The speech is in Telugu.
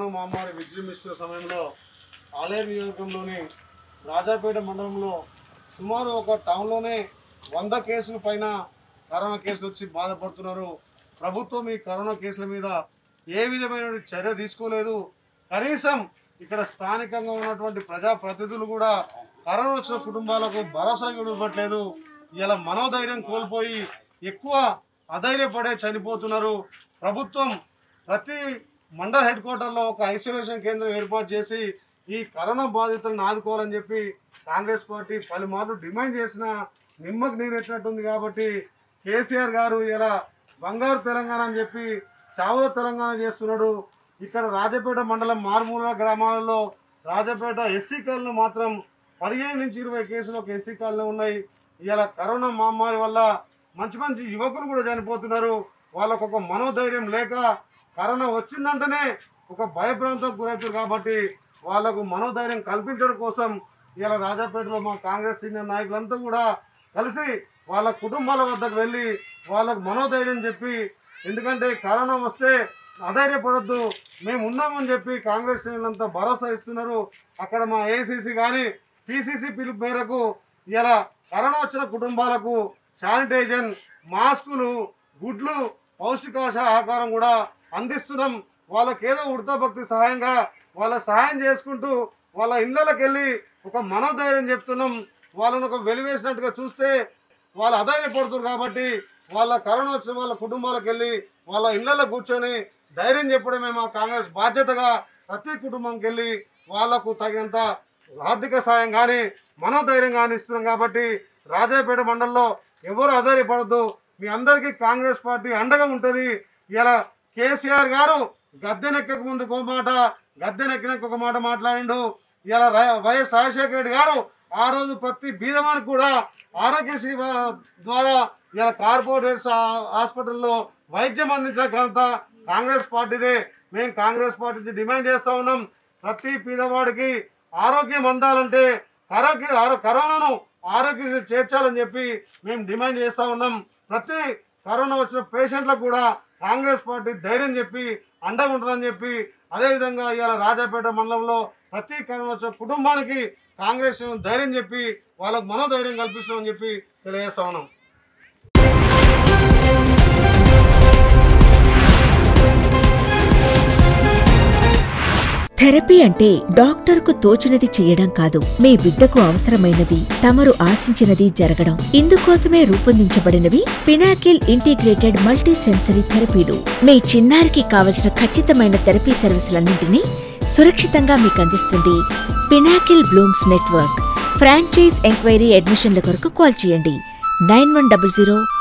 కరోనా మహమ్మారి విజృంభిస్తున్న సమయంలో ఆలేరు నియోజకంలోని రాజాపేట మండలంలో సుమారు ఒక టౌన్లోనే వంద కేసుల పైన కరోనా కేసులు వచ్చి బాధపడుతున్నారు ప్రభుత్వం ఈ కరోనా కేసుల మీద ఏ విధమైన చర్య తీసుకోలేదు కనీసం ఇక్కడ స్థానికంగా ఉన్నటువంటి ప్రజాప్రతినిధులు కూడా కరోనా వచ్చిన కుటుంబాలకు భరోసా కూడా ఇవ్వట్లేదు ఇలా మనోధైర్యం కోల్పోయి ఎక్కువ అధైర్యపడే చనిపోతున్నారు ప్రభుత్వం ప్రతి మండల్ హెడ్ క్వార్టర్లో ఒక ఐసోలేషన్ కేంద్రం ఏర్పాటు చేసి ఈ కరోనా బాధితులను ఆదుకోవాలని చెప్పి కాంగ్రెస్ పార్టీ పలుమార్లు డిమాండ్ చేసిన నిమ్మకు నీరెట్టినట్టుంది కాబట్టి కేసీఆర్ గారు ఇలా బంగారు తెలంగాణ అని చెప్పి చావుల తెలంగాణ చేస్తున్నాడు ఇక్కడ రాజపేట మండలం మారుమూల గ్రామాలలో రాజపేట ఎస్సీ కాలనీ మాత్రం పదిహేను నుంచి ఇరవై కేసులు ఒక ఎస్సీ కాలనీ ఉన్నాయి ఇలా కరోనా మహమ్మారి వల్ల మంచి మంచి యువకులు కూడా చనిపోతున్నారు వాళ్ళకు ఒక మనోధైర్యం లేక కరోనా వచ్చిందంటేనే ఒక భయభ్రాంతం గురవుతారు కాబట్టి వాళ్ళకు మనోధైర్యం కల్పించడం కోసం ఇలా రాజాపేటలో మా కాంగ్రెస్ సీనియర్ నాయకులంతా కూడా కలిసి వాళ్ళ కుటుంబాల వద్దకు వెళ్ళి వాళ్ళకు మనోధైర్యం చెప్పి ఎందుకంటే కరోనా వస్తే అధైర్యపడద్దు మేము ఉన్నామని చెప్పి కాంగ్రెస్ శ్రేణులంతా భరోసా ఇస్తున్నారు అక్కడ మా ఏసీసీ కానీ పిసిసి పిలుపు మేరకు ఇలా కరోనా వచ్చిన కుటుంబాలకు శానిటైజన్ మాస్కులు గుడ్లు పౌష్టికాశ ఆహారం కూడా అందిస్తున్నాం వాళ్ళకి ఏదో ఉడతాభక్తి సహాయంగా వాళ్ళ సహాయం చేసుకుంటూ వాళ్ళ ఇళ్ళకి వెళ్ళి ఒక మనోధైర్యం చెప్తున్నాం వాళ్ళని ఒక వెలివేసినట్టుగా చూస్తే వాళ్ళు అధైర్యపడుతున్నారు కాబట్టి వాళ్ళ కరోనా వచ్చిన వాళ్ళ కుటుంబాలకు వెళ్ళి వాళ్ళ ఇళ్ళలో కూర్చొని ధైర్యం చెప్పడమే మా కాంగ్రెస్ బాధ్యతగా ప్రతి కుటుంబంకి వెళ్ళి వాళ్లకు తగినంత ఆర్థిక సాయం కానీ మనోధైర్యం కానీ ఇస్తున్నాం కాబట్టి రాజాపేట మండలంలో ఎవరు అధైర్యపడద్దు మీ అందరికీ కాంగ్రెస్ పార్టీ అండగా ఉంటుంది ఇలా కేసీఆర్ గారు గద్దెనెక్కక ముందు ఒక మాట గద్దెనెక్కినాక ఒక మాట మాట్లాడిండు ఇలా ర- వైఎస్ రాజశేఖర రెడ్డి గారు ఆ రోజు ప్రతి బీదవానికి కూడా ఆరోగ్యశ్రీ వా- ద్వారా ఇలా కార్పొరేట్ హాస్పిటల్లో వైద్యం అందించిన ఘనత కాంగ్రెస్ పార్టీదే మేము కాంగ్రెస్ పార్టీ నుంచి డిమాండ్ చేస్తా ఉన్నాం ప్రతి పేదవాడికి ఆరోగ్యం అందాలంటే ఆరోగ్య ఆరో- కరోనాను ఆరోగ్య చేర్చాలని చెప్పి మేము డిమాండ్ చేస్తా ఉన్నాం ప్రతి కరోనా వచ్చిన పేషెంట్లకు కూడా కాంగ్రెస్ పార్టీ ధైర్యం చెప్పి అండగా ఉంటుందని చెప్పి అదేవిధంగా ఇవాళ రాజాపేట మండలంలో ప్రతి కరోనా వచ్చిన కుటుంబానికి కాంగ్రెస్ ధైర్యం చెప్పి వాళ్ళకు మనోధైర్యం కల్పిస్తామని చెప్పి తెలియజేస్తా ఉన్నాం థెరపీ అంటే డాక్టర్కు తోచినది చేయడం కాదు మీ బిడ్డకు అవసరమైనది తమరు ఆశించినది జరగడం ఇందుకోసమే రూపొందించబడినవి పినాకిల్ ఇంటిగ్రేటెడ్ మల్టీ సెన్సరీ థెరపీలు మీ చిన్నారికి కావలసిన ఖచ్చితమైన థెరపీ సర్వీసులన్నింటినీ సురక్షితంగా మీకు అందిస్తుంది Pinnacle Blooms network franchise enquiry అడ్మిషన్ల కొరకు కాల్ చేయండి నైన్ వన్ డబల్ జీరో